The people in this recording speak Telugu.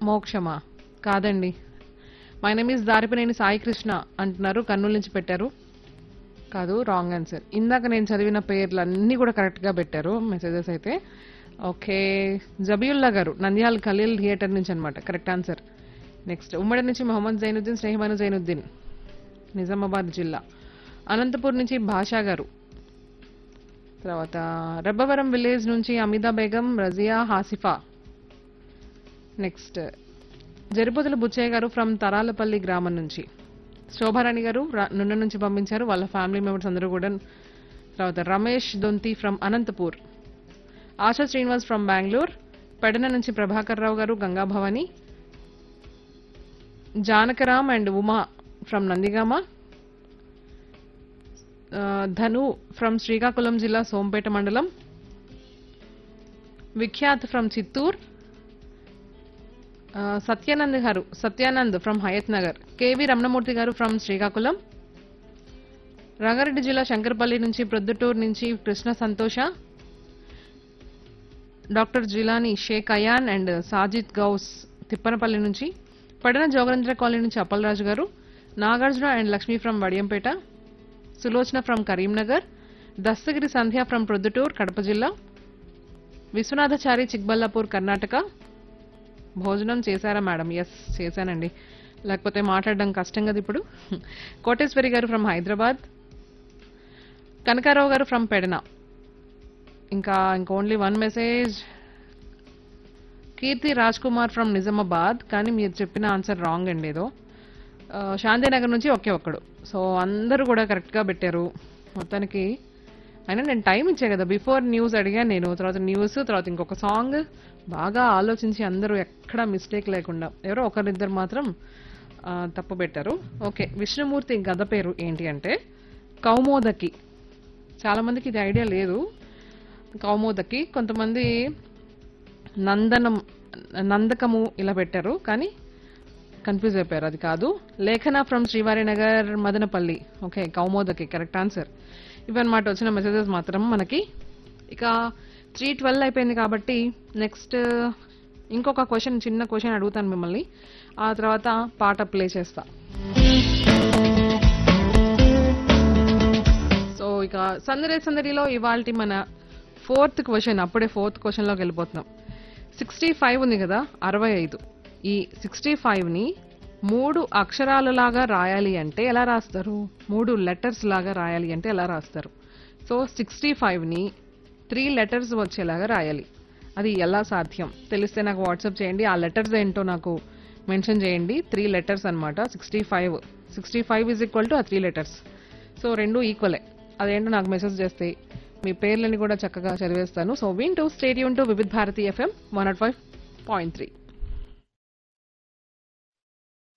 మోక్షమా కాదండి my name is Daripineni Sai Krishna అంటున్నారు కర్నూలు నుంచి పెట్టారు కాదు రాంగ్ ఆన్సర్ ఇందాక నేను చదివిన పేర్లు అన్నీ కూడా కరెక్ట్గా పెట్టారు మెసేజెస్ అయితే ఓకే జబీయుల్లా గారు నంద్యాల ఖలీల్ థియేటర్ నుంచి అనమాట కరెక్ట్ ఆన్సర్ నెక్స్ట్ ఉమ్మడి నుంచి మొహమ్మద్ జైనుద్దీన్ స్నేహమాను జైనుద్దీన్ నిజామాబాద్ జిల్లా అనంతపూర్ నుంచి భాషా గారు తర్వాత రబ్బవరం విలేజ్ నుంచి అమిదా బేగం రజియా హాసిఫా నెక్స్ట్ జరిపోతుల బుచ్చయ్య గారు ఫ్రమ్ తరాలపల్లి గ్రామం నుంచి శోభారాణి గారు రా- నున్న నుంచి పంపించారు వాళ్ళ ఫ్యామిలీ మెంబర్స్ అందరూ కూడా తర్వాత రమేష్ దొంతి ఫ్రమ్ అనంతపూర్ ఆశా శ్రీనివాస్ ఫ్రమ్ బెంగళూరు పెడన నుంచి ప్రభాకర్ రావు గారు గంగా భవాని జానకరామ్ అండ్ ఉమా ఫ్రమ్ నందిగామ ఆ, ధను ఫ్రమ్ శ్రీకాకుళం జిల్లా సోంపేట మండలం విఖ్యాత్ ఫ్రమ్ చిత్తూర్ ఆ, Satyanand garu Satyanand from Hayat Nagar K V Ramanamurthy garu from Srikakulam Rangareddy జిల్లా శంకరపల్లి నుంచి ప్రొద్దుటూరు నుంచి కృష్ణ సంతోష డాక్టర్ జిలానీ షేక్ అయాన్ అండ్ సాజిద్ గౌస్ తిప్పనపల్లి నుంచి పడన జోగరేంద్ర కాలనీ నుంచి Appalaraju garu Nagarjuna and Lakshmi from Vadiyampeta Sulochana from Karimnagar Dastagiri Sandhya from Proddatur Kadapa జిల్లా విశ్వనాథచారి చిక్బల్లాపూర్ కర్ణాటక భోజనం చేశారా మేడం ఎస్ చేశానండి లేకపోతే మాట్లాడడం కష్టం కదా ఇప్పుడు కోటేశ్వరి గారు ఫ్రమ్ హైదరాబాద్ కనకారావు గారు ఫ్రమ్ పెడన ఇంకా ఇంకా only one message Keerthi Raj Kumar from Nizamabad కానీ మీరు చెప్పిన ఆన్సర్ రాంగ్ అండి ఏదో ఆ, శాంతినగర్ నుంచి ఒకే ఒక్కడు సో అందరూ కూడా కరెక్ట్గా పెట్టారు మొత్తానికి అయినా నేను టైం ఇచ్చా కదా బిఫోర్ న్యూస్ అడిగా నేను తర్వాత న్యూస్ తర్వాత ఇంకొక సాంగ్ బాగా ఆలోచించి అందరూ ఎక్కడ మిస్టేక్ లేకుండా ఎవరో ఒకరిద్దరు మాత్రం ఆ, తప్పు పెట్టారు ఓకే విష్ణుమూర్తి గద పేరు ఏంటి అంటే కౌమోదకి చాలా మందికి ఇది ఐడియా లేదు కౌమోదకి కొంతమంది నందనం నందకము ఇలా పెట్టారు కానీ కన్ఫ్యూజ్ అయిపోయారు అది కాదు Lekhana from Srivari Nagar Madanapalli okay Kaumodaki correct answer ఇవన్నమాట వచ్చిన మెసేజెస్ మాత్రం మనకి ఇక త్రీ ట్వెల్వ్ అయిపోయింది కాబట్టి నెక్స్ట్ ఇంకొక క్వశ్చన్ చిన్న క్వశ్చన్ అడుగుతాను మిమ్మల్ని ఆ తర్వాత పాట ప్లే చేస్తా సో ఇక సందడి సందడిలో ఇవాళ మన ఫోర్త్ క్వశ్చన్ అప్పుడే ఫోర్త్ క్వశ్చన్లోకి వెళ్ళిపోతున్నాం సిక్స్టీ ఫైవ్ ఉంది కదా అరవై ఐదు ఈ సిక్స్టీ ఫైవ్ని మూడు అక్షరాలలాగా రాయాలి అంటే ఎలా రాస్తారు మూడు లెటర్స్ లాగా రాయాలి అంటే ఎలా రాస్తారు సో సిక్స్టీ ఫైవ్ని త్రీ లెటర్స్ వచ్చేలాగా రాయాలి అది ఎలా సాధ్యం తెలిస్తే నాకు వాట్సాప్ చేయండి ఆ లెటర్స్ ఏంటో నాకు మెన్షన్ చేయండి త్రీ లెటర్స్ అనమాట sixty five sixty five is equal to ah three letters so రెండు ఈక్వలే అదేంటో నాకు మెసేజ్ చేస్తే మీ పేర్లని కూడా చక్కగా చదివేస్తాను so win to stadium to Vividh Bharati FM one nought five point three